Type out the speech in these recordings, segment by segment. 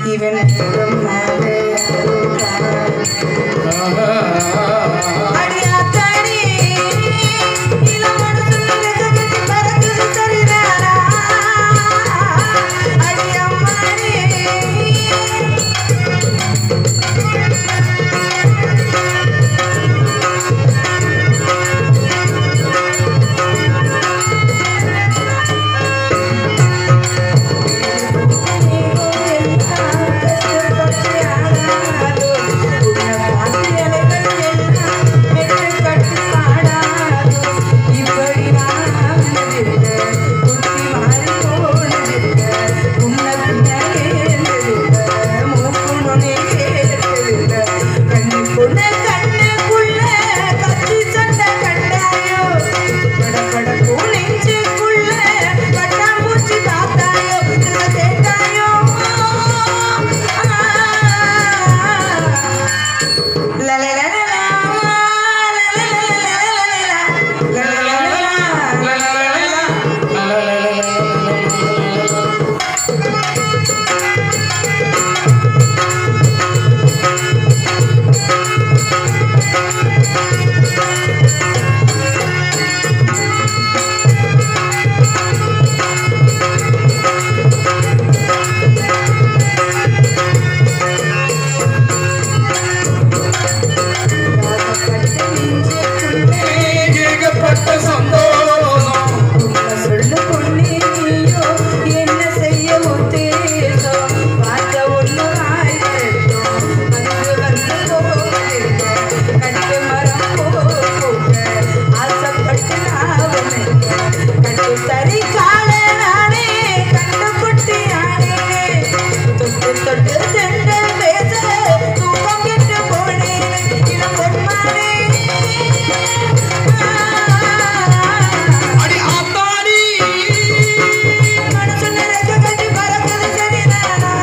இவன் என்றும் நாளே அடியாத்தாடி இளமனு சொல்லுறது பறக்குது சரிதானா அடியம்மாடி கண்ணுக்குள்ள கத்தி சண்டை கண்டாயோ படபடப்பு நெஞ்சுக்குள்ள பட்டாம்பூச்சி பார்த்தாயோ இதை கேட்டாயோ லலலலலா, லலலலலலா, ஏகப்பட்ட சந்தோஷம் சொல்லு பொன்னே நீயோ என்ன செய்ய உத்தேசம் பார்த்த ஒன்று ஆயிரம் வந்து வந்து போகிறேன் கட்டு மரம் போக ஆசைப்பட்டு நான் கட்டு சரி கால நானே கண்டு குட்டி ஆனே தொட்டு தொட்டு சென்று பேச தூக்கம் கெட்டு போனேன் இளம் பொன்மானே அடி ஆத்தாடி மனசு நிறைஞ்ச கட்டி பறக்குது சரிதானா?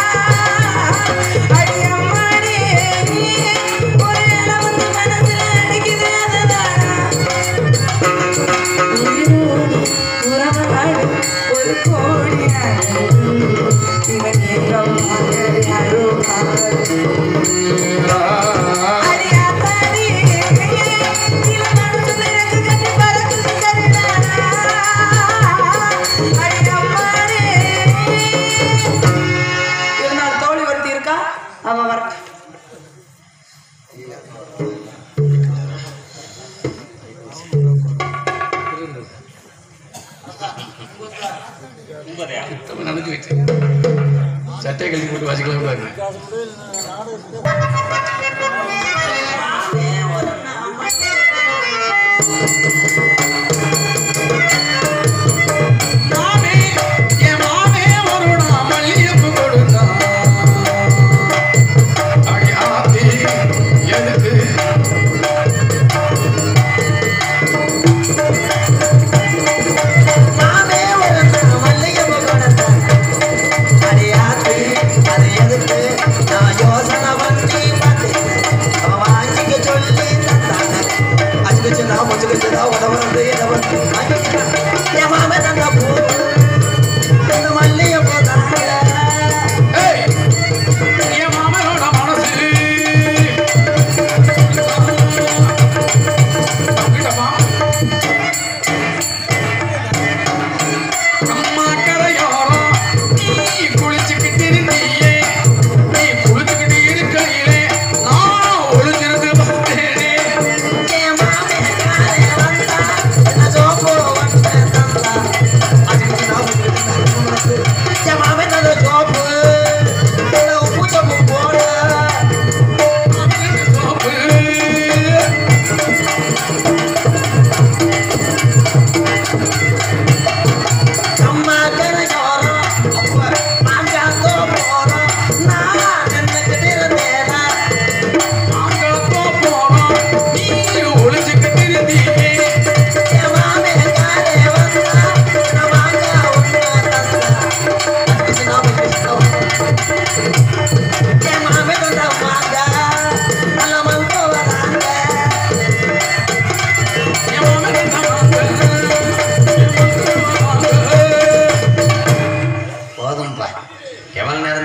அடியம்மாடி, ஒரு இலை வந்து மனசுல அடிக்குது அதுதானா? உயிரோடு உறவாடு ஒரு கோடி நாடு. இவன் எங்கும் யாரோ அடியாத்தாடி, இள மனசு நிறைஞ்ச கட்டி பறக்குது சரிதானா? அடியம்மாடி. இருந்தாலும் தோழி ஒருத்தி இருக்கா அவ வர நடந்து வச்சு சட்டை கழட்டி போட்டு வாசிக்கலாம் கூடாது மாமே என் மாமே ஒரு நாள் மல்லிகைப்பூ கொடுத்தான். அடி ஆத்தி, எதுக்கு? மாமே ஒரு மல்லிகைப்பூ கொடுத்தான். அடியாத்தி, அது எதுக்கு? நான் யோசனை பண்ணி பார்த்தேன். அவன் வாங்கிக்க சொல்லி தந்தாங்க. அச்சுக்குச்சுடா, முச்சுக்குச்சுடா, உதவுறது, இதவுறது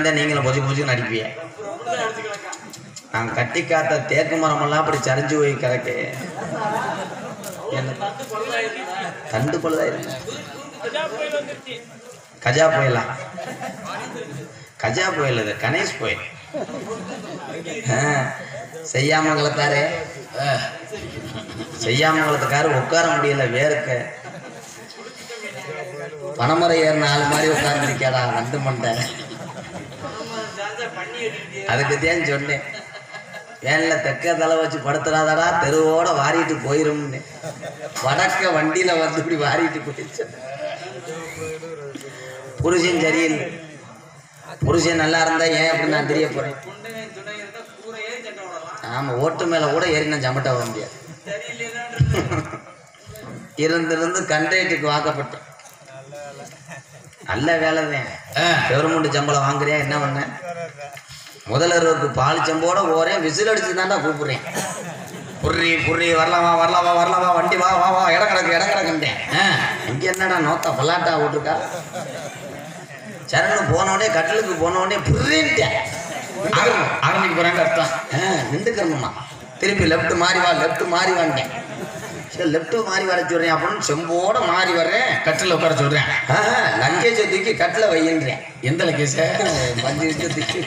தான் நீங்களும் பொசி பொசின்னு அடிப்பீங்க நான் கட்டி காத்த தேக்கு மரமெல்லாம் அப்படி சரிஞ்சு போய் கிடக்கு என்ன தண்டு பொழுதா இருக்கு கஜா புயலா கஜா புயல் இது கணேஷ் புயல் ஆ, செய்யாமங்கலத்தாரே ஆ, செய்யாமங்கலத்துக்காரு உட்கார முடியல வேர்க்க பனைமரை ஏறின ஆள் மாதிரி உட்கார்ந்து நிற்காடா நண்டு மண்டை அதுக்கு தான் சொன்னேன் வேனில் தெக்க தலை வச்சு படுத்துறாதடா தெருவோட வாரிட்டு போயிரும்னு வடக்க வண்டியில வந்து இப்படி வாரிட்டு போயிடுச்சு புருஷன் சரியில்லை புருஷன் நல்லா இருந்தா ஏன் அப்படி நான் தெரிய போறேன் ஆமா ஓட்டு மேல கூட ஏறி நான் ஜமட்ட வர முடியாது இருந்திருந்து கண்ட்ரேட்டுக்கு வாக்கப்பட்டேன் நல்ல வேலை தான் கவர்மெண்ட் சம்பளம் வாங்குறியா என்ன பண்ண முதல்வருக்கு பால் சம்போட போறேன் விசில் அடிச்சு தான்டா கூப்பிடுறேன் புர்ரி புர்ரி வரலாமா வரலாமா வரலாமா வண்டி வா வா வா இடம் கிடக்கு இடம் கிடக்குன்றேன் இங்க என்னடா நோத்தா பல்லாட்டா விட்டுருக்கா சரணு போனோடனே கட்டிலுக்கு போனோடனே புர்ரின்ட்டேன் ஆரம்பிக்க போறாங்க அர்த்தம் நின்றுக்கணுமா திருப்பி லெஃப்ட் மாறி வா லெஃப்ட் மாறி வாண்டேன் சரி லெஃப்ட் மாறி வர சொல்றேன் அப்படின்னு செம்போட மாறி வர்றேன் கட்டில் உட்கார சொல்றேன் லங்கேஜை தூக்கி கட்டில் வையின்றேன் எந்த லக்கேஜ பஞ்சு நிமிஷத்துக்கு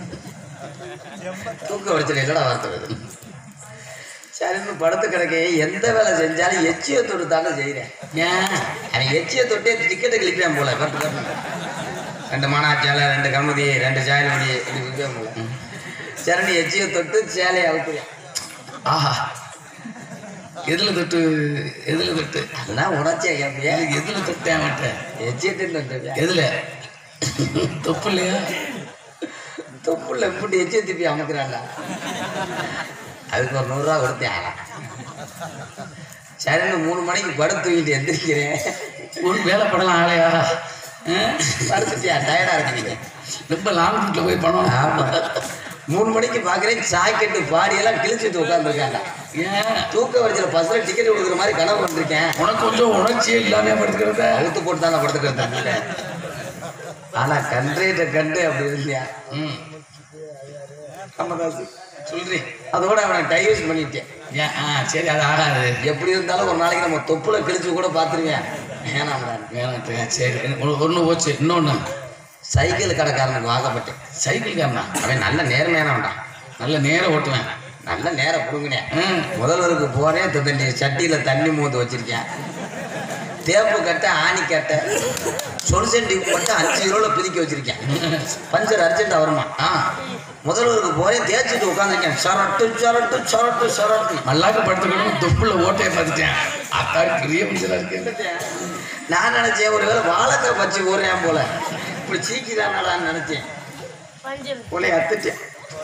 தூக்க வடிச்சல இல்லடா வார்த்தை வருது சரின்னு படுத்து கிடக்க எந்த வேலை செஞ்சாலும் எச்சியை தொட்டு தானே செய்கிறேன் ஏன் அவன் எச்சியை தொட்டே டிக்கெட்டை கிளிப்பான் போல கட்டு கட்டு ரெண்டு மானாச்சாலை ரெண்டு கமுதி ரெண்டு சாயல்படி இப்படி கிளிப்பான் போல சரணி எச்சியை தொட்டு சேலையை அவுத்துவேன் ஆஹா எதுல தொட்டு எதுல தொட்டு அதெல்லாம் உணர்ச்சியா கேட்பியா எதுல தொட்டேன் மாட்டேன் எச்சியை தின்னு எதுல தொப்பு இல்லையா தொப்புள்ள எப்படி எச்சியை திருப்பி அமுக்குறான்டா அதுக்கு ஒரு நூறுரூவா கொடுத்தேன் ஆனா சரின்னு மூணு மணிக்கு படுத்து தூங்கிட்டு எந்திரிக்கிறேன் ஒரு வேலை படலாம் ஆளையா ஆ? படுத்துட்டியா டயர்டா இருக்கீங்க ரொம்ப லாங் ரூட்ல போய் பணம் ஆமா மூணு மணிக்கு பார்க்குறேன் சாக்கெட்டு பாடியெல்லாம் கிழிச்சிட்டு உட்காந்துருக்காங்க ஏன் தூக்க வரிசையில பஸ்ஸில் டிக்கெட் கொடுக்குற மாதிரி கனவு பண்ணிருக்கேன் உனக்கு கொஞ்சம் உணர்ச்சியே இல்லாம படுத்துக்கிறத அழுத்து போட்டு தான் நான் படுத்துக்கிறேன் தண்ணியில ஆனா கண்ட்ரேட்ட கண்டு அப்படி இருந்தியா ம் கம்மதாசு சொல்றேன் அதோட அவனை டைவர்ஸ் பண்ணிட்டேன் ஏன் ஆ சரி அது ஆகாது எப்படி இருந்தாலும் ஒரு நாளைக்கு நம்ம தொப்புல கிழிச்சு கூட பார்த்துருவேன் வேணாம்டா வேணாம் சரி ஒன்று போச்சு இன்னொன்று சைக்கிள் கடைக்காரனுக்கு வாக்கப்பட்டேன் சைக்கிள் காரணா அவன் நல்ல நேர்மையானவன்டா நல்ல நேரம் ஓட்டுவேன் நல்ல நேரம் பிடுங்கினேன் ம் முதல்வருக்கு போறேன் தண்ணி சட்டியில் தண்ணி மூந்து வச்சிருக்கேன் தேப்பு கட்டை ஆணி கட்டை சொல்சன் டிப்பு மட்டும் அஞ்சு கிலோவில் பிரிக்க வச்சிருக்கேன் பஞ்சர் அர்ஜென்ட்டாக வருமா ஆ முதல்வருக்கு போறேன் தேய்ச்சிட்டு உட்காந்துருக்கேன் சரட்டு சரட்டு சரட்டு சரட்டு மல்லாக்க படுத்துக்கணும் தொப்புல ஓட்டையை பார்த்துட்டேன் அத்தான் பெரிய மனுஷனா இருக்கு நான் நினைச்சேன் ஒரு வேளை வாழைக்காய் பச்சி ஊறேன் போல இப்படி சீக்கிரானாடான்னு நினைச்சேன் உன்னை அத்துட்டேன்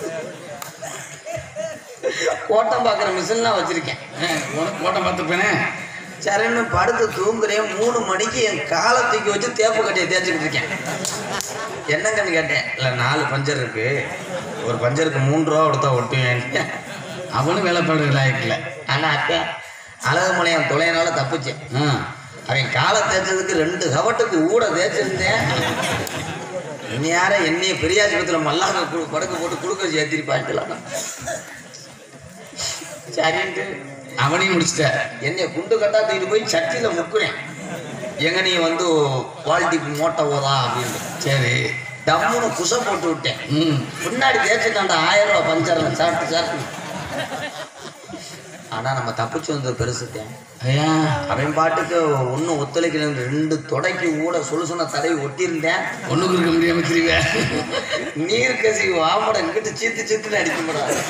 ஓட்டம் பார்க்குற மிஷின்லாம் வச்சிருக்கேன் உனக்கு ஓட்டம் பார்த்துப்பேனே சரின்னு படுத்து தூங்குறேன் மூணு மணிக்கு என் காலை தூக்கி வச்சு தேப்பு கட்டையை தேய்ச்சிக்கிட்டு இருக்கேன் என்னங்கன்னு கேட்டேன் இல்லை நாலு பஞ்சர் இருக்கு ஒரு பஞ்சருக்கு மூணு ரூபா கொடுத்தா ஒட்டுவேன் அவனும் வேலைப்பாடு லாயக்கில்ல ஆனால் அக்கா அழகுமலையான் தொலைனால தப்பிச்சேன் ஆ அவன் காலை தேய்ச்சதுக்கு ரெண்டு கவட்டுக்கு ஊட தேய்ச்சிருந்தேன் இனி யார என்னைய பெரியாஸ்பத்திரியில் மல்லாக கு- படுக்க போட்டு குடுக்க சேர்த்திருப்பாங்கலாம் சரின்ட்டு அவனையும் முடிச்சிட்ட என்னை குண்டு கட்டா தூக்கிட்டு போய் சட்டியில் முக்குறேன் எங்க நீ வந்து குவாலிட்டி மோட்டை ஓதா அப்படின்னு சரி டம்முன்னு குசை போட்டு விட்டேன் ம் பின்னாடி தேய்ச்சிட்டான்டா ஆயிரம் ரூபா பஞ்சர்ல சாப்பிட்டு சாப்பிட்டு ஆனா நம்ம தப்பிச்சு வந்தது பெருசுத்தேன் ஐயா அவன் பாட்டுக்கு ஒன்றும் ஒத்துழைக்கல ரெண்டு தொடைக்கு ஊட சுலுசுன தடவி ஒட்டியிருந்தேன் ஒண்ணுக்கு இருக்க முடியாம திரிவ நீர் கசி வாமட இங்கிட்டு சீத்து சீத்துன்னு அடிக்க முடியாது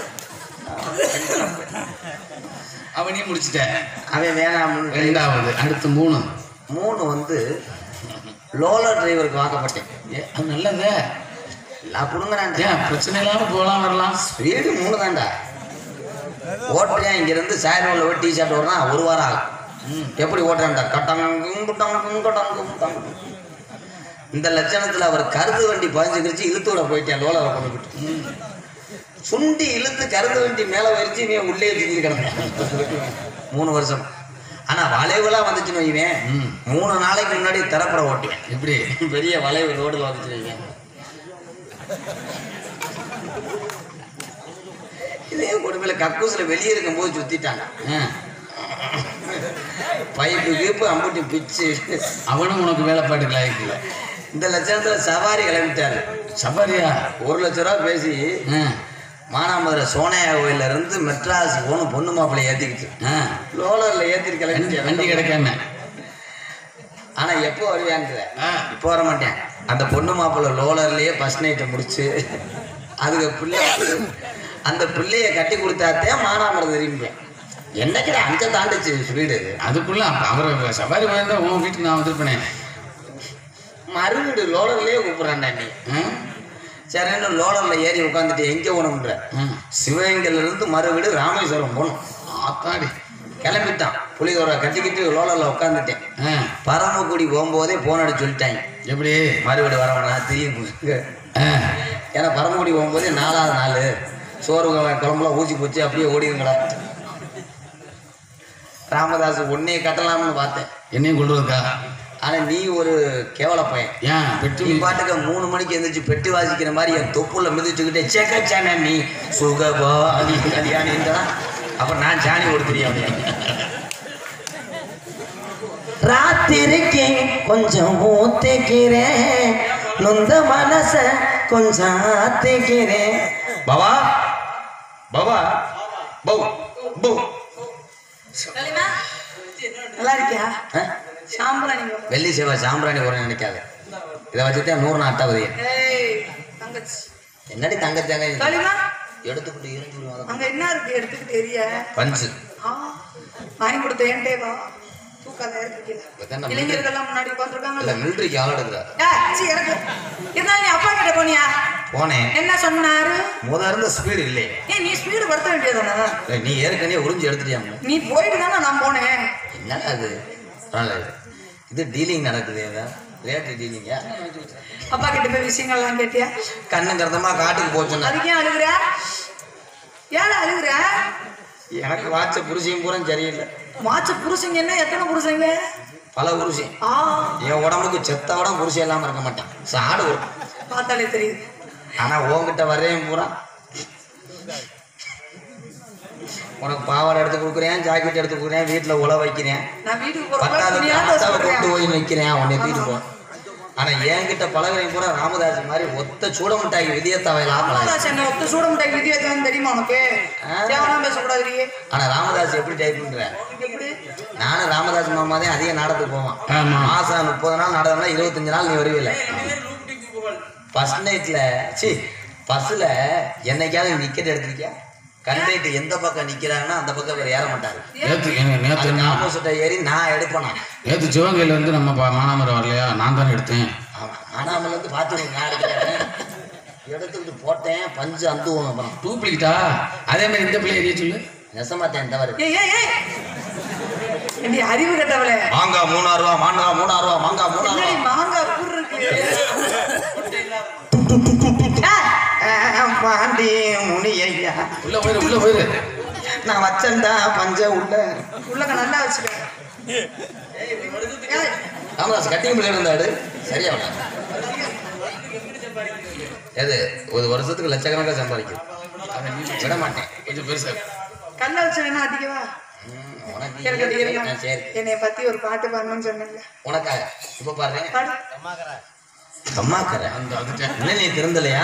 அவனையும் முடிச்சிட்ட அவன் வேணாம்னு ரெண்டாவது அடுத்து மூணு மூணு வந்து லோலர் டிரைவருக்கு வாக்கப்பட்டேன் ஏ அது நல்லதே நான் கொடுங்குறேன் ஏன் பிரச்சனை இல்லாம போகலாம் வரலாம் வீடு மூணு தான்டா ஓட்டுறேன் இங்கிருந்து சாயரோவில் போய் டி ஷர்ட் ஓடுறான் ஒரு வாரம் ஆகும் எப்படி ஓட்டுறான்டா கட்டாங்க கும்பிட்டாங்க கட்டாங்க இந்த லட்சணத்தில் அவர் கருது வண்டி பதிஞ்சு கிழிச்சு இழுத்து விட போயிட்டேன் லோலரை கொண்டுக்கிட்டு சுண்டி இழுத்து கருது வண்டி மேலே வரிச்சு இவன் உள்ளே வச்சுட்டு கிடந்தேன் மூணு வருஷம் ஆனால் வளைவுலாம் வந்துச்சுன்னு வைவேன் ம். மூணு நாளைக்கு முன்னாடி திறப்புற ஓட்டுவேன் எப்படி பெரிய வளைவு ரோடில் வந்துச்சு வைவேன் இதே கொடுமையில கக்கூசில வெளியே இருக்கும்போது சுத்திட்டாங்க ஆ. பைப்பு கீப்பு அம்புட்டி பிச்சு அவனும் உனக்கு வேலைப்பாட்டுக்கு லாய்க்கல இந்த லட்சணத்துல சவாரி கிளம்பிட்டாரு சபாரியா ஒரு லட்ச ரூபா பேசி ஆ. மானாமதுரை சோனையா கோயில்ல இருந்து மெட்ராஸ் போன பொண்ணு மாப்பிள்ளை ஏத்திக்கிச்சு ஆ. லோலர்ல ஏத்திட்டு வண்டி கிளம்பி வண்டி கிடைக்காம ஆனா எப்போ வருவேன்ற ஆ. இப்போ வர மாட்டேன் அந்த பொண்ணு மாப்பிள்ளை லோலர்லயே ஃபர்ஸ்ட் நைட்டை முடிச்சு அதுக்கு பிள்ளை அந்த பிள்ளைய கட்டி கொடுத்தாத்தே மானாமரம் திரும்பிப்பேன் என்னைக்கிற அங்க தாண்டுச்சு வீடு அதுக்குள்ள அப்ப அவர் சபாரி வந்தா உன் வீட்டுக்கு நான் வந்திருப்பேனே மறு வீடு லோலர்லயே கூப்பிடுறான்டா நீ ஆ? சரின்னு லோலர்ல ஏறி உட்காந்துட்டு எங்க போகணும்ன்ற ஆ. சிவகங்கையில இருந்து மறு வீடு ராமேஸ்வரம் போகணும் ஆத்தாடி கிளம்பிட்டான் புளிதோரை கட்டிக்கிட்டு லோலர்ல உட்காந்துட்டேன் ஆ. பரமக்குடி போகும்போதே போன் அடிச்சு சொல்லிட்டாங்க எப்படி மறுபடி வரவனா தெரியும் ஆ. ஏன்னா பரமக்குடி போகும்போதே நாலாவது நாள் சோறு கு- குழம்புலாம் ஊசி போச்சு அப்படியே ஓடிடுங்களா ராமதாஸ் உன்னைய கட்டலாம்னு பார்த்தேன் என்னையும் கொள்றதுக்கா ஆனா நீ ஒரு கேவல பையன் ஏன் பெட்ரோல் நீ பாட்டுக்கு மூணு மணிக்கு எந்திரிச்சு பெட்டு வாசிக்கிற மாதிரி என் தொப்புல மிதிச்சுக்கிட்டே சேக்கச்சான நீ சுகபா கல்யாணின்றா அப்புறம் நான் சாணி கொடுத்துறியா ராத்திரிக்கு கொஞ்சம் ஊத்திக்கிறேன் நொந்த மனச கொஞ்சம் ஆத்திக்கிறேன் பாபா பாபா பௌ பௌ களிமா நல்லா இருக்கியா சாம்பலா நீங்க வெள்ளி சேவை சாம்பிராணி உரம் நினைக்காத இதை வச்சுதான் நூறு நாள் அட்டாவதிய ஏய் தங்கச்சி என்னடி தங்கச்சாங்க களிமா எடுத்துக்கிட்டு இருந்து அங்க என்ன இருக்கு எடுத்துக்கிட்டு எரிய பஞ்சு ஆ வாங்கி கொடுத்த ஏன்டே வா தூக்காத இருக்கீங்க இதான் இளைஞர்கள்லாம் முன்னாடி இல்ல உட்காந்துருக்காங்கல்ல மிலிட்ரிக்கு ஆள் எடுக்கிறார் ஏய் இறக்கு இருந்தாலும் நீ அப்பா கிட்ட போனியா போனேன் என்ன சொன்னாரு முத இருந்த ஸ்பீடு இல்லை ஏன் நீ ஸ்பீடு படுத்த வேண்டியதானே இல்ல, நீ ஏற்கனவே உறிஞ்சு எடுத்துட்டியாம நீ போயிட்டு தானே நான் போனேன் என்னடா அது பரவாயில்ல. இது டீலிங் நடக்குது ரேட்டு டீலிங்கா அப்பா கிட்ட போய் விஷயங்கள்லாம் கேட்டியா கண்ணு கருத்தமா காட்டுக்கு போச்சுன்னா அதுக்கு ஏன் அழுகுற ஏன் அழுகுற எனக்கு வாட்ச புருஷன் பூரா சரியில்லை மாச்ச புருஷங்க என்ன எத்தனை புருஷங்க பல புருஷன் ஆ என் உடம்புக்கு செத்த உடம்பு புருஷன் இல்லாம இருக்க மாட்டேன் சாடு வரும் பார்த்தாலே தெரியுது ஆனா உன்கிட்ட வர்றேன் பூரா உனக்கு பாவாடை எடுத்து கொடுக்குறேன் ஜாக்கெட் எடுத்து கொடுக்குறேன் வீட்டுல உழ வைக்கிறேன் நான் வீட்டுக்கு போறப்ப பத்தாவது துணியாவது ஆத்தாவை கொண்டு சொல்றேன் போய் நிற்கிறேன் உன்னை தூக்கிட்டு போ ஆனா என்கிட்ட பழகிறேன் பூரா ராமதாஸ் மாதிரி ஒத்த சூட மிட்டாய் விதியத்தாவையில் ஆப்பலாம் ராமதாஸ் என்ன ஒத்து சூட முட்டை விதி வைக்கணும்னு தெரியுமா உனக்கு ஆ. தேவலாம் பேசக்கூடாது நீ. ஆனா ராமதாஸ் எப்படி டைப் பண்ற எப்படி நானும் ராமதாஸ் மாமா தான் அதிக நாடகத்துக்கு போவான் ஆமா. மாசம் முப்பது நாள் நாடகம்னா இருபத்தஞ்சு நாள் நீ வருவில்ல ஃபர்ஸ்ட் நைட்ல சி பஸ்ஸில் என்னைக்காவது நிக்கெட் எடுத்திருக்கியா கண்டக்டர் எந்த பக்கம் நிக்கிறாங்கன்னா அந்த பக்கம் வேற ஏற மாட்டாரு நேத்து ஏங்க, நேத்து அதுக்கு நான் ஆப்போசிட்டை ஏறி நான் எடுப்பேனா நேத்து சிவகங்கையில வந்து நம்ம பா- மானாமரம் வரலையா நான் தானே எடுத்தேன் ஆமா ஆனாமல் வந்து பார்த்து நான் எடுக்கிறேன் எடுத்துக்கிட்டு போட்டேன் பஞ்சு அந்துவோம் அப்புறம் டூப்ளிகேட்டா அதே மாதிரி இந்த பிள்ளை எரிய சொல்லு நெசமாத்தேன் தவறு ஏய் ஏய் ஏய் ஏண்டி அறிவு கட்டவளே மாங்காய் மூணாறு ரூபா மாங்காய் மூணாறு ரூபா மாங்காய் மூணாறு என்னடி ரூபா மாங்காய் பூர் இருக்கு பாண்டி முனி ஐயா உள்ள போயிரு உள்ள போயிரு நான் வச்சேன்டா பஞ்ச உள்ள உள்ளக நல்லா வச்சுக்க ஏய், ராமதாஸ் கட்டிங் பிள்ளை இருந்தாடு சரியா வந்தா. எது ஒரு வருஷத்துக்கு லட்சக்கணக்காக சம்பாதிக்கும் விட மாட்டேன் கொஞ்சம் பெருசா கல்ல வச்சு வேணா அடிக்கவா ம், உனக்கு எனக்கு இல்லை. அடிக்கிறீங்க நான் சரி என்னைய பத்தி ஒரு பாட்டு பாடணும்னு சொன்னீங்க உனக்காக இப்ப பாரு பாடு அம்மாக்கற அந்த அதுட்டேன் இன்னும் நீ திருந்தலையா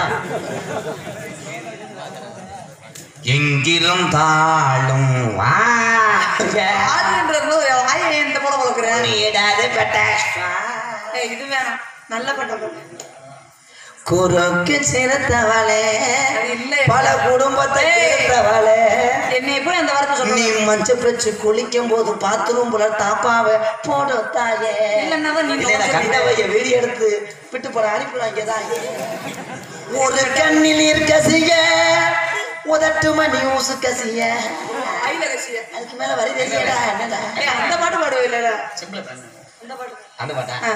எங்கிலும் தாழும் வாங்க பாடுன்றது வாயை இந்த போல வளர்க்குறேன் நீடாது பெட்ட ஏய் இது வேணாம் நல்ல பாட்டை பாடு குறுக்கு சிறுத்தவளே அது இல்ல பல குடும்பத்தை ஏய். கெடுத்தவளே என்னை போய் அந்த வார்த்தை நீ சொல்லுங்க மஞ்சள் பிரச்சு குளிக்கும் போது பாத்ரூம் புல தாப்பாவ போடு தாயே இல்லைன்னா தான் நீ இல்லைன்னா நோச்சு கண்டவைய வீடி எடுத்து விட்டு போற அனுப்பிடுவாங்க தாயே ஒரு கண்ணில் இருக்கசிய உதட்டு மணி ஊசு கசிய ஐல கசிய அதுக்கு மேல வரி தெரியடா என்னடா ஏய் அந்த பாட்டு பாடுவே இல்ல அந்த பாட்டு அந்த பாட்டா ஆ.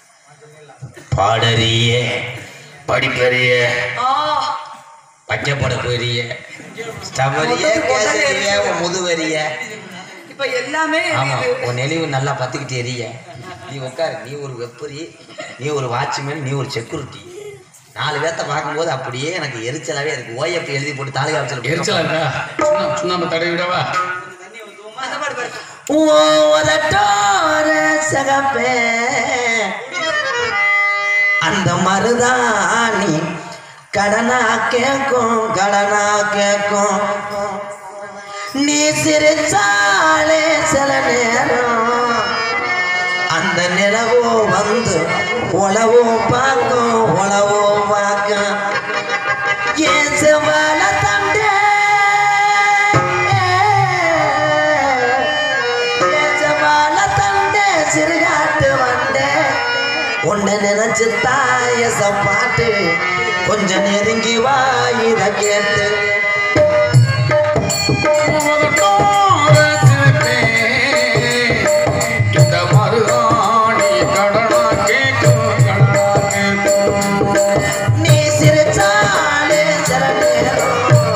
பாடறிய படிப்பறிய ஆ வைக்கப்பட பெரிய ஸ்டவரிய மொத்தத்துக்கு கொட்டை கேசரிய எரிச்சு. முதுவரிய இப்ப எல்லாமே ஆமா எரியுது. உன் நெளிவு நல்லா பத்துக்கிட்டு எரிய நீ உட்காரு நீ ஒரு வெப்பரி நீ ஒரு வாட்ச்மேன் நீ ஒரு செக்யூரிட்டி நாலு பேர்த்த பார்க்கும்போது அப்படியே எனக்கு எரிச்சலாவே இருக்கு ஓஎப் எழுதி போட்டு தாலி காமிச்சல் எரிச்சலா இருக்கா சுண்ணா- சுண்ணாம்பு தடவி விடவா அந்த பாடு பாடு ஓவதட்டோர சகப்பே அந்த மருதாணி கடனா கேக்கும் கடனா கேக்கும் நீ சிரிச்சாலே சில நேரம் அந்த நிலவோ வந்து உழவோ பார்க்கும் உழவோ பார்க்கும் ஏன் செவல தண்டே ஏன் செவல தண்டே சிறுகாட்டு வந்தே உன்னை நினைச்சு தாயச பாட்டு கொஞ்சம் நெருங்கி வா இத கேட்டு இந்த மருதாணி கடனா கேட்கும் கடனா கேட்கும் நீ சிரிச்சாலே சில நேரம்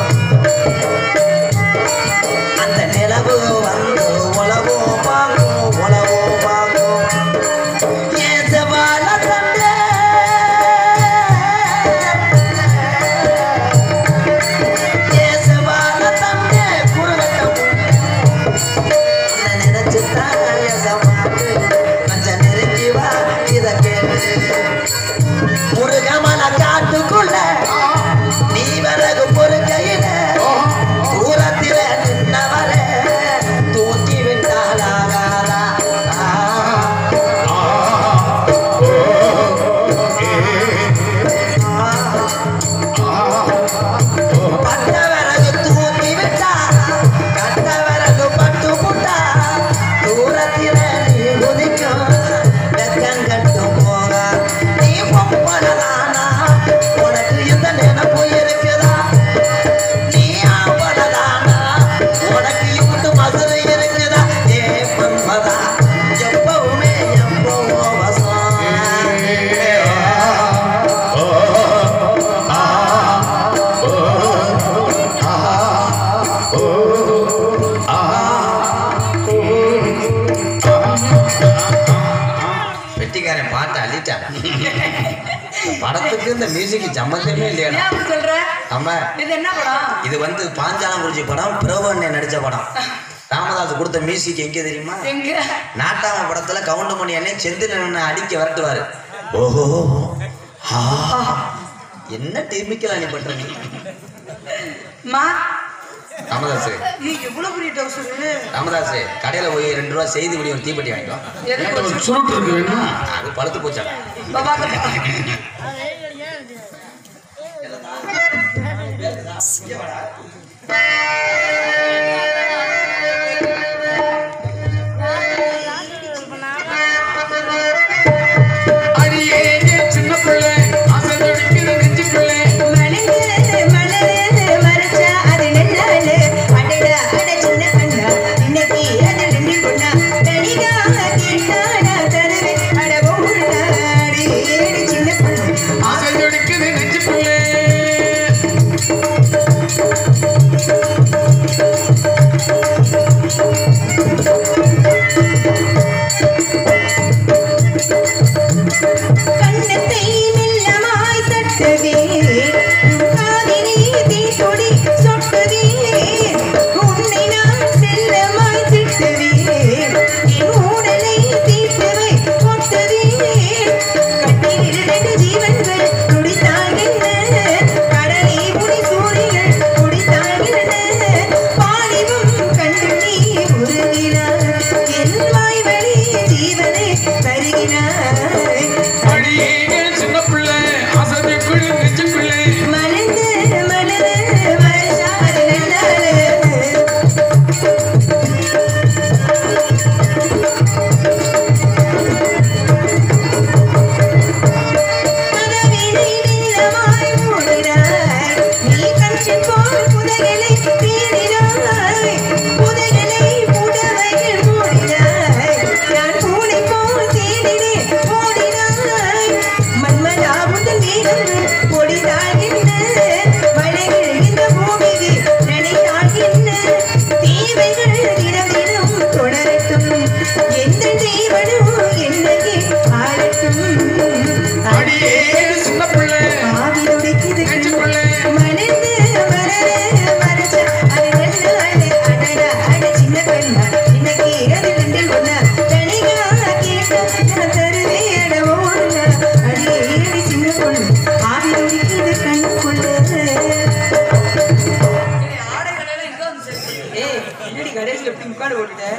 அந்த நிலவு வந்து உழவோ பார்க்கும் உழவோ பார்க்கும் ஏன் செவ்வாழ தண்டே ஏன் செவ்வாழ தண்டே குருவட்டம் உன்னை நினைச்சு தாயச பாட்டு கொஞ்சம் நெருங்கி வா இத கேட்டு முருகமல காட்டுக்குள்ள நீ விறகு பொறுக்கையில தூரத்தில நின்னவளே தூக்கி விட்டாளாகாதா பட்ட விறகு தூக்கி விட்டா கட்ட விறகு பட்டு புட்டா தூரத்தில நீ குதிக்கும் வெக்கம் கட்டும் போக நீ பொம்பளதானா உனக்கு இந்த நினைப்பு இருக்குதா நீ ஆம்பளதானா உனக்கு இவ்வளவு மதுரை இருக்குதா ஏ பண்பதா எப்பவுமே எப்பவோ வசம் வெட்டிக்காரன் பாட்டை அள்ளிட்டான் படத்துக்கு இந்த மியூசிக் சம்மந்தமே இல்லையா ஏன் அப்படி சொல்ற ஆமா இது என்ன படம் இது வந்து பாஞ்சாலங்குறிச்சி படம் பிரபண்ணே நடிச்ச படம் ராமதாஸ் கொடுத்த மியூசிக் எங்க தெரியுமா எங்க நாட்டாம படத்துல கவுண்டமணி அண்ணே செந்தில் அடிக்க விரட்டுவாரு ஓஹோ ஆ, என்ன டிமிக்கல் நீ பண்ற நீ மா ராமதாஸ் நீ எவ்வளவு பெரிய டவுசரு ராமதாஸ் கடையில போய் ரெண்டு ரூபா செய்தி முடியும் தீப்பெட்டி வாங்கிக்கோ எதுக்கு ஒரு சுருட்டு இருக்கு வேணுமா அது பழுத்து போச்சாடா பாபா அடியே என் சின்ன பிள்ளை ஆசை துடிக்குது நெஞ்சுக்குள்ளே மலரு மலரு மறைச்சா அது நல்லாலு அடடா அட சின்ன கண்ணா இன்னைக்கு அது நின்று கொண்டா தனிகா கேட்டாடா தருவே அட போடாடி சின்ன பிள்ளை ஆசை துடிக்குது நெஞ்சுக்குள்ளே ரெக்கார்டு போட்டுட்டேன்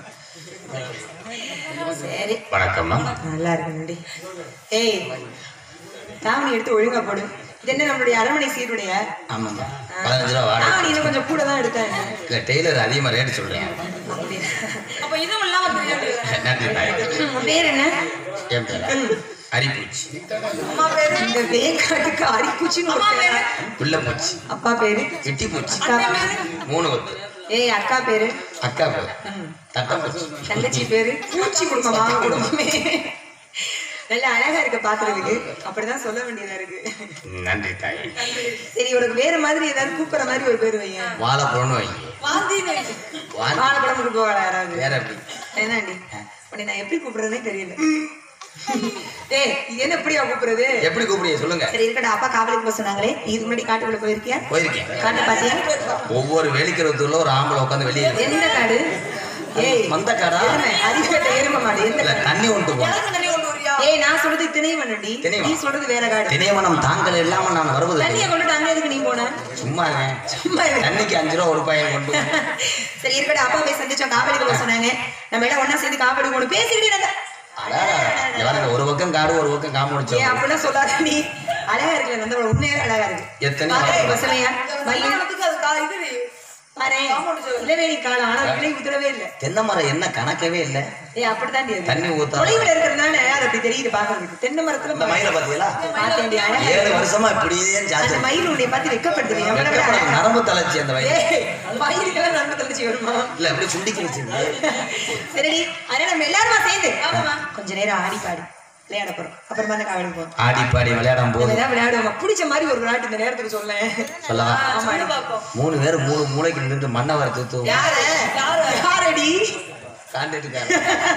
சரி வணக்கம்மா நல்லா இருக்கு ஏய் தாவணி எடுத்து ஒழுங்கா போடு இது என்ன நம்மளுடைய அரண்மனை சீருடைய ஆமாம்மா பதினஞ்சு ரூபா வாடகை தாவணி இன்னும் கொஞ்சம் கூட தான் எடுத்தாங்க இல்லை டெய்லர் அதிகமாக ரேட்டு சொல்கிறேன் அப்ப இதுவும் இல்லாம நன்றி தாய் உன் பேர் என்ன என் பேர் அரிப்பூச்சி அம்மா பேரு இந்த வேக்காட்டுக்கு அரிப்பூச்சின்னு ஒரு பேரு. புள்ள பூச்சி அப்பா பேரு இட்டி பூச்சி அக்கா பேரு மூணு கொத்து ஏய் அக்கா பேரு அக்கா பேர் தட்டை பூச்சி தங்கச்சி பேரு பூச்சி குடும்பமா குடும்பமே நல்ல அழகா இருக்கு பாக்குறதுக்கு அப்படிதான் சொல்ல வேண்டியதா இருக்கு நன்றி தாய் சரி உனக்கு வேற மாதிரி ஏதாவது கூப்பிடுற மாதிரி ஒரு பேர் வையன் வாழைப்பழம்னு வைங்க வாழை வாழைப்பழம் கூப்பிடுவாங்க யாராவது வேற எப்படி என்னடி உன்னை நான் எப்படி கூப்பிடுறதுனே தெரியல ஏய் இது என்ன எப்படியா கூப்பிடுறது எப்படி கூப்பிடுங்க சொல்லுங்க சரி இருக்கட்டும் அப்பா காவலுக்கு போக சொன்னாங்களே நீ இதுக்கு முன்னாடி காட்டுக்குள்ள போயிருக்கியா போயிருக்கேன் காட்டு பாத்தியா ஒவ்வொரு வெளிக்கிறதுக்குள்ள ஒரு ஆம்பளை உட்காந்து வெளியே இருக்கு. எந்த காடு ஏய் மந்த காடா எருமை, அரிக்கப்பட்ட எருமை மாடு எந்த இல்ல காடு தண்ணி கொண்டு போகணும் ஏய் நான் சொல்றது திணைவனடி திணைவனம். நீ சொல்றது வேற காடு திணைவனம் தாங்கள் இல்லாம நான் வருவது தண்ணியை கொண்டுட்டு அங்க எதுக்கு நீ போன சும்மா சும்மா இரு. தண்ணிக்கு அஞ்சு ரூபா ஒரு பையன் கொண்டு போ. சரி இருக்கட்டும் அப்பா போய் சந்திச்சோம் காவலுக்கு போக சொன்னாங்க நம்ம எல்லாம் ஒண்ணா சேர்ந்து காவலுக்கு போகணும் பேசிக்கிட்டே நாங்க அடாடா, இங்க பாருங்க, ஒரு பக்கம் காடு ஒரு பக்கம் காம ஏன் முடிச்சோம் அப்படிலாம் சொல்லாத நீ அழகா இருக்குல்ல நந்த உண்மையாவே அழகா இருக்கு எத்தனை பாரு, வளர்ப்பு? பசலையா மயில் பாரு இளவேணி காலம் ஆனா விலை உதிரவே இல்ல தென்னை மரம் என்ன கணக்கவே இல்ல ஏய் அப்படிதான் அது. தண்ணி ஊத்தாம. தொலைவுல இருக்கிறதுனால அது அப்படி தெரியுது பாக்குறதுக்கு தென்னை மரத்துல இந்த மயிலை பாத்தீங்களா பார்த்தேன்டி, அழகா ஏழு இருக்கு. வருஷமா இப்படியே அந்த ஜாச்சு மயில் உன்னை பார்த்து வெக்கப்படுது எவ்வளவு வெட்கப்பட அழகா. நரம்பு தளர்ச்சி அந்த வயது ஏய், மயிலுக்கெல்லாம் நன்மை தெளிச்சு வருமா இல்ல அப்படி சுண்டிக்கு வச்சிருக்கு சரிடி அதனால நம்ம எல்லாருமா சேர்ந்து கொஞ்ச நேரம் ஆடி பாடி விளையாட போறோம் அப்புறமா தான் காவலுக்கு போறோம் ஆடி பாடி விளையாடும் நம்ம போது ஏதாவது விளையாடுவோம் பிடிச்ச மாதிரி ஒரு விளையாட்டு இந்த நேரத்துக்கு சொல்ல சொல்லவா ஆமா மூணு பேர் மூணு மூளைக்கு நின்று மண்ணை வர தூத்துவோம் யாரு யாரடி காண்டிட்டுக்காரு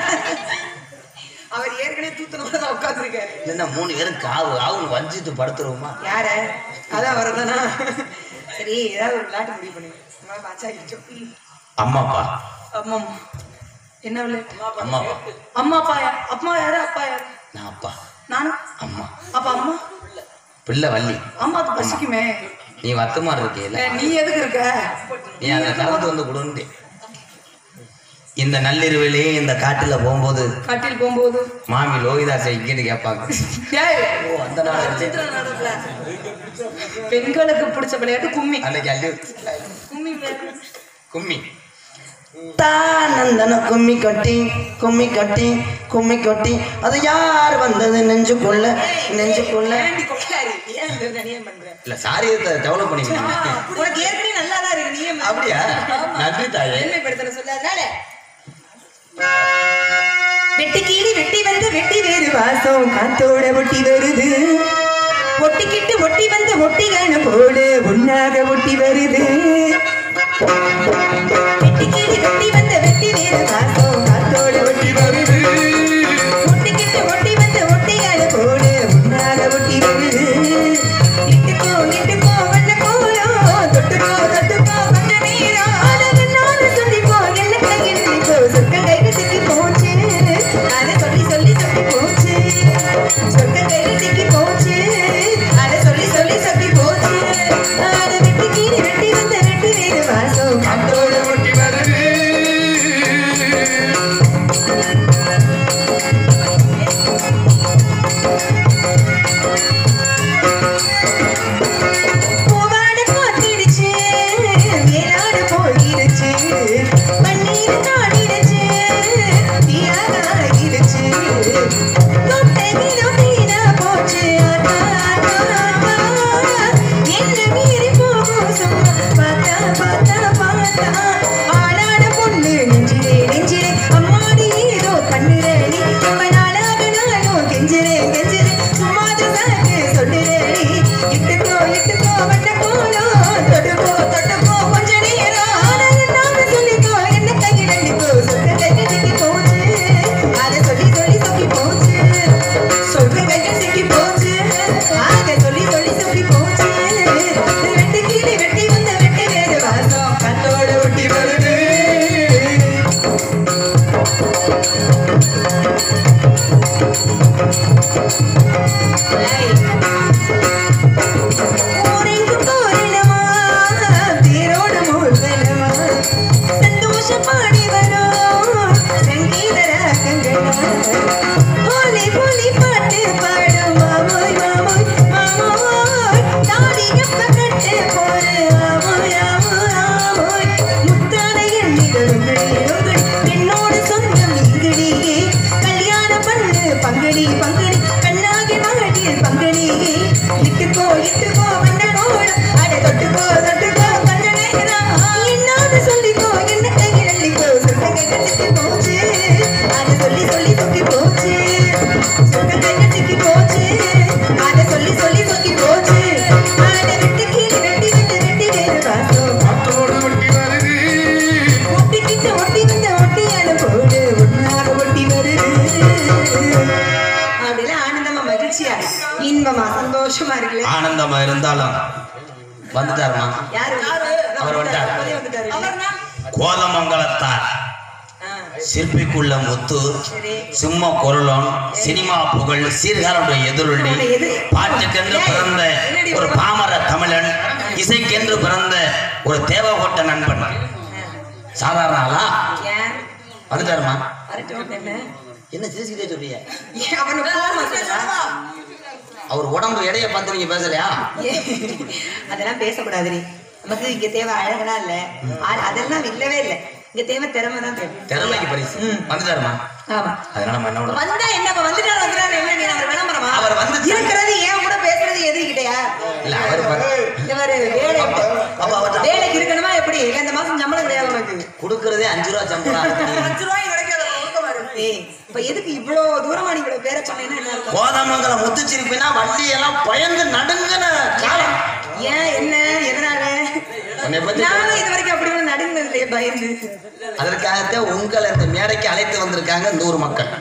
அவர் ஏற்கனவே தூத்தனோட தான் உட்காந்துருக்காரு இல்லைன்னா மூணு பேரும் காவு ஆவுன்னு வஞ்சிட்டு படுத்துருவோமா யார அதான் வரதானா சரி ஏதாவது ஒரு விளையாட்டு முடிவு பண்ணுங்க நம்ம பாச்சாக்கிட்டோம் அம்மாப்பா அம்மா என்ன விளையாட்டு அம்மாப்பா அம்மா அப்பா யார் அம்மா யாரு அப்பா யாரு நான் அப்பா நானும் அம்மா அப்ப அம்மா பிள்ளை வள்ளி அம்மாக்கு பசிக்குமே நீ வத்தமாறு இருக்கையில நீ எதுக்கு இருக்க நீ அதை கலந்து வந்து கொடுன்னு இந்த நள்ளிரவிலே இந்த காட்டுல போகும்போது கட்டில் போகும்போது மாமி லோகிதாசை இங்கேன்னு கேட்பாங்க ஏய், ஓ அந்த நாள் சித்திர நடுவுல பெண்களுக்கு பிடிச்ச விளையாட்டு கும்மி அன்னைக்கு அள்ளி கும்மி விளையாட்டு. கும்மி தானந்தன கும்மி கொட்டி கும்மி கொட்டி கும்மி கொட்டி அது யார் வந்தது நெஞ்சுக்குள்ள நெஞ்சுக்குள்ள ஏன்டி கொட்டாரி? ஏன் இந்த தனியா பண்ற? இல்ல சாரியத்தை டெவலப் பண்ணிக்கணும் உனக்கு ஏற்கனவே நல்லாதான் இருக்கு நீயே மாத்து. அப்படியா நன்றி தாயே பெருமைப்படுத்தல சொல்லாதனால வெட்டி கீழி வெட்டி வந்து வெட்டி வேறு வாசம் காத்தோட ஒட்டி வருது ஒட்டிக்கிட்டு ஒட்டி வந்து ஒட்டிகான போடு ஒன்னாக ஒட்டி வருது வெட்டி கீழி வெட்டி வந்த வெட்டி வேறு வாசம் காத்தோட ஒட்டி வருது ஒட்டிக்கிட்டு ஒட்டி வந்து ஒட்டிகான போடு ஒன்னாக ஒட்டி வருது இட்டுக்கோ இட்டுக்கோ வண்ண கோலம் தொட்டுக்கோ தொட்டுக்கோ கொஞ்ச நேரம் அதை நான் சொல்லிப்போ என்ன கையில் நினைக்கோ சொற்க கையில் சிக்கி போச்சு அதை சொல்லி சொல்லி சொல்லி போச்சு சொற்க கையில் சிக்கி போச்சு அதை சொல்லி சொல்லி சொல்லி போச்சு அதை வெட்டி கீறி வெட்டி வந்த வெட்டி வேறு வாசம் அதோட ஒட்டி வருது பூவாட காத்திடுச்சு வேளாட போயிடுச்சு பன்னீர் காடிடுச்சு தீயாக ஆகிடுச்சு தொட்டகிலும் வீணா போச்சு ஆத்தா, ஆத்தா, என்ன மீறி போகும் சும்மா பார்த்தா பார்த்தா பார்த்தா ஆளான பொண்ணு நெஞ்சிலே நெஞ்சிலே அம்மாடி ஏதோ பண்ணுறேன் ரொம்ப நாளாக நானும் கெஞ்சுறேன் கெஞ்சுறேன் சும்மாத சாக்கு சொல்லுறேன் இட்டுக்கோ இட்டுக்கோ வட்ட கோலம் தொட்டுக்கோ தொட்டுக்கோ கொஞ்ச நேரம் ஆனால் நாம சொல்லிக்கோ என்ன கையில் அள்ளிக்கோ சொல்ற கையில் சிக்கி போச்சு அதை சொல்லி சொல்லி சொக்கி போச்சு சொல்ற கையில் சிக்கி போச்சு ஆக சொல்லி சொல்லி சொக்கி போச்சு வெட்டி கீழே வெட்டி வந்த வெட்டி வேறு வாசம் கத்தோட ஒட்டி வருது ஊரெங்கும் போறேன் இன்பமா சந்தோஷமா இருக்குல்ல ஆனந்தமா இருந்தாலும் வந்துட்டாருமா யாரு அவர் வந்துட்டாரு. அவரே வந்துட்டாரு கோதமங்கலத்தார் ஆ, சிற்பிக்குள்ள முத்து சரி சிம்ம குரலம் சினிமா புகழ் சீர்காழனுடைய எதிரொலி பாட்டுக்கென்று பிறந்த ஒரு பாமர தமிழன் இசைக்கென்று பிறந்த ஒரு தேவகோட்ட நண்பன் சாதாரண ஆளா ஏன் வந்துட்டாருமா வரட்டும் என்ன என்ன சிரிச்சுக்கிட்டே சொல்றீங்க ஏன் அவனுக்கு கோவம் வந்துடுதா? அவர் உடம்பு எடைய பார்த்து நீங்க பேசலையா ஏன்? அதெல்லாம் பேசக்கூடாது நீ நமக்கு இங்க தேவை அழகனா இல்ல ஆ- அதெல்லாம் இல்லவே இல்ல இங்க தேவை திறமை தான் தேவை திறமைக்கு பரிசு ம். வந்துட்டாருமா ஆமா அதனால நம்ம என்ன பண்ணலாம்? வந்தா என்ன இப்ப வந்துட்டாரு வந்துட்டாரு என்ன நீ அவர் விளம்பரமா அவர் வந்து- இருக்கிறது ஏன் கூட பேசுறது எதிரிக்கிட்டயா இல்ல அவர் பாரு- இவர் வேலை அப்ப அவர்ட்ட வேலைக்கு இருக்கணுமா எப்படி இல்ல இந்த மாசம் சம்பளம் கிடையாது உனக்கு கொடுக்கறதே அஞ்சு ரூபா சம்பளம் அஞ்சு ரூபாய் கிடைக்காத கொடுக்க வரும் ஏய் இப்ப எதுக்கு இவ்வளவு தூரமா நீ இவ்வளவு பேரை சொன்னேன்னா என்ன இருக்கும் கோதமங்கலம் முத்துச்சிரிப்பினா வள்ளி எல்லாம் பயந்து நடுங்கின காலம் ஏன் என்ன எதனால உன்னை பத்தி நானும் இது வரைக்கும் அப்படி ஒண்ணு நடுங்கினது இல்லையே பயந்து அதற்காகத்தான் உங்களை இந்த மேடைக்கு அழைத்து வந்திருக்காங்க இந்த ஊர் மக்கள்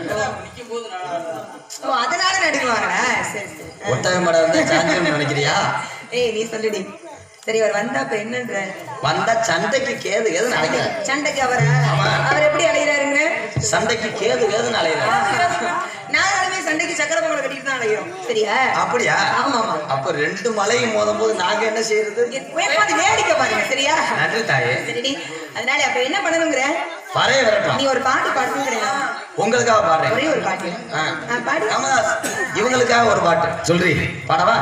ஓ அதனால நடுங்குவாங்களா சரி சரி ஒட்டகம் மடம் இருந்தா சாஞ்சிரும்னு நினைக்கிறியா ஏய் நீ சொல்லுடி சரி அவர் வந்தா அப்ப என்னன்ற வந்தா சண்டைக்கு கேது கேது அழைக்கிறார் சண்டைக்கு அவரா அவர் எப்படி அலையிறாருங்க சண்டைக்கு கேது கேதுன்னு அழைக்கிறார் நாங்களுமே சண்டைக்கு சக்கரை பொங்கல் கட்டிட்டு தான் அலையிறோம் சரியா அப்படியா ஆமா ஆமா அப்ப ரெண்டு மலையும் மோதும் போது நாங்க என்ன செய்யறது உட்காந்து வேடிக்கை பாருங்க சரியா நன்றி தாயே சரிடி அதனால அப்ப என்ன பண்ணணுங்கிற பறைய விரட்டும் நீ ஒரு பாட்டு பாடுங்கிறேன் உங்களுக்காக பாடுறேன் ஒரே ஒரு பாட்டு ஆ. ஆ, பாடு ராமதாஸ் இவங்களுக்காக ஒரு பாட்டு சொல்றி பாடவா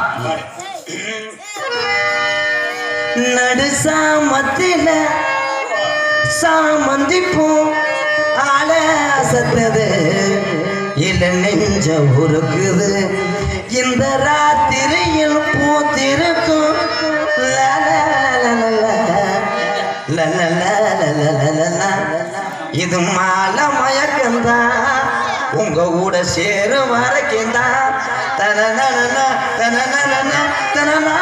நடு சாமத்தில சாமந்தி பூ ஆள அசத்தது இல நெஞ்ச உருக்குது இந்த ராத்திரியில் பூத்திருக்கும் லா, லா, லா, லா, லா. லா, லா, லா, லா, லா, லா, லா, லா. இது மாலை மயக்கம்தான் உங்க கூட சேரும் வரைக்கும் தான் தனநனன, தனநனன, தனநானா.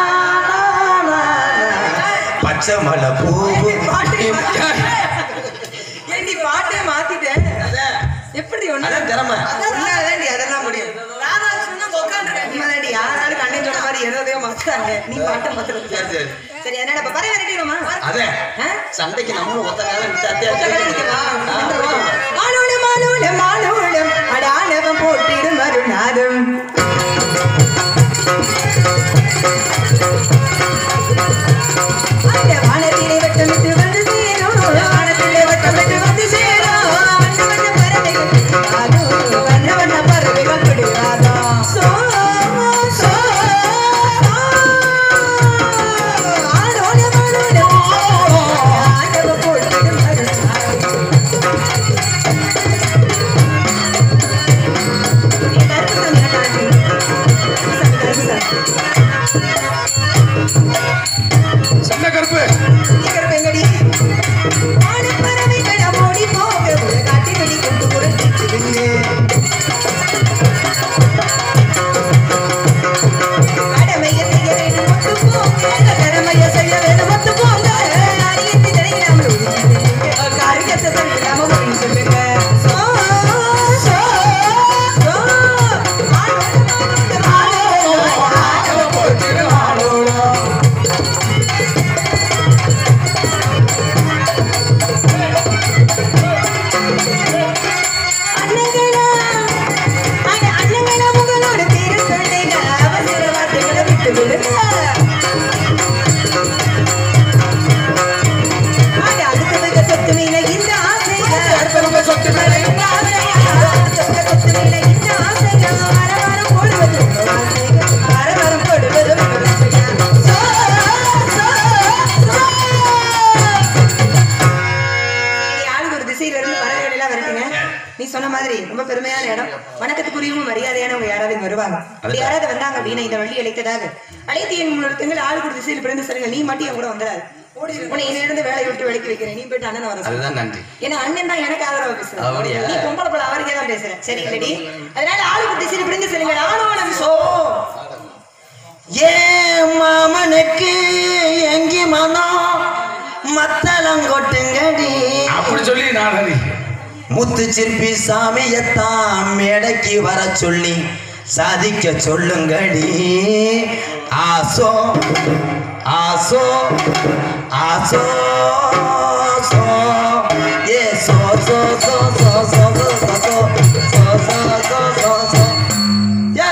பச்சை மலை பூவு பாட்டு ஏண்டி பாட்டே மாத்திட்டேன் எப்படி ஒண்ணு அதான் திறமை உன்னாலதாண்டி அதெல்லாம் முடியும் உண்மைதாண்டி, யாராலும் கண்ணன் சொன்ன மாதிரி ஏதோ ஏதோ மாத்துறாங்க. நீ பாட்டை மாத்துறது. சரி, சரி. சரி, என்னடா, இப்ப பறை விரட்டிடுவோமா? அதே ஆ? சண்டைக்கு நம்மளும் ஒத்த காலம் விட்டாத்தே ஒத்த காலம் நிக்கவா? மாலோலம், மாலோலம், மாலோலம், அட ஆணவம் போற்றிடும் அருணாதம். அந்த வானத்திலே வட்டமிட்டு வந்து சேரும், வானத்திலே வட்டமிட்டு வந்து சேரும். வண்ண வண்ண பறவைகள் பிடிக்காதோ, வண்ண வண்ண பறவைகள் பிடிக்காதோ. சோ, சோ, சோ. ஆளோல, மாலோல, ஆண்டவ போற்றிடும் அருணாதம். நீ கருப்பு சாமி காட்டு. கருப்பு சாமி, கருப்பு சாமி. சண்டை கருப்பு சீக்கிரம் எங்கடி? வானப்பறவைகள் ஓடி போக உலகாட்டி வெடி கொண்டு உருட்டிச்சுதுங்க. கடமைய செய்ய வேணும் ஒத்து போங்க. கடமைய செய்ய வேணும் ஒத்து போங்க. அரியத்தை தெரியாமல் ஒதுக்கிடுங்க. காரியத்தை தெரியாம ஒதுங்கி சொல்லுங்க. சோ, சோ, சோ. ஆளோட, ஆளோட, ஆளோட போற்றிடும் ஆளோட. அண்ணங்களா அட அண்ணங்களா உங்களோட பேரு சொல்லுங்க அவசர வார்த்தைகளை விட்டு விடுங்க அட அதுக்கு மிக சொத்து மேல இந்த ஆசைங்க அடுத்தவங்க சொத்து மேல இந்த ஆசைங்க அடுத்தவங்க சொத்து மேல இந்த ஆசைங்க அரவாரம் போடுவது உங்க ஆசைங்க அரவாரம் போடுவது உங்க ஆசைங்க சோ, சோ, சோ. இனி ஆளுக்கு ஒரு திசையில இருந்து பறவைகள் எல்லாம் விரட்டுங்க நீ சொன்ன மாதிரி ரொம்ப பெருமையான இடம் வணக்கத்துக்குரியவும் மரியாதையானவங்க யாராவது இங்க வருவாங்க அப்படி யாராவது வந்தாங்க அப்படின்னா இந்த வள்ளி அழைத்ததாக அழைத்து என் முன்னொருத்தங்கள் ஆளுக்கு ஒரு திசையில் பிறந்து சொல்லுங்க நீ மட்டும் என் கூட வந்துடாது உன்னை இருந்து வேலையை விட்டு வேலைக்கு வைக்கிறேன் நீ போயிட்டு அண்ணன் வர சொல்லு. அதுதான் நன்றி ஏன்னா அண்ணன் தான் எனக்கு ஆதரவு பேசுறேன் அப்படியா? நீ பொம்பளை போல அவருக்கே தான் பேசுறேன் சரி இல்லடி அதனால ஆளுக்கு திசையில் பிறந்து சொல்லுங்க ஆணவனம் சோ ஏன் மாமனுக்கு எங்கி மனம் மத்தளங்கொட்டுங்கடி அப்படி சொல்லி நான் முத்து சிற்பி சாமியத்தான் மேடைக்கு வர சொல்லி சாதிக்க சொல்லுங்கடி ஆசோ ஆசோ ஆசோ சோ ஏ சோ சோ சோ சோ சோ சோ சோ சோ சோ சோ சோ சோ ஏ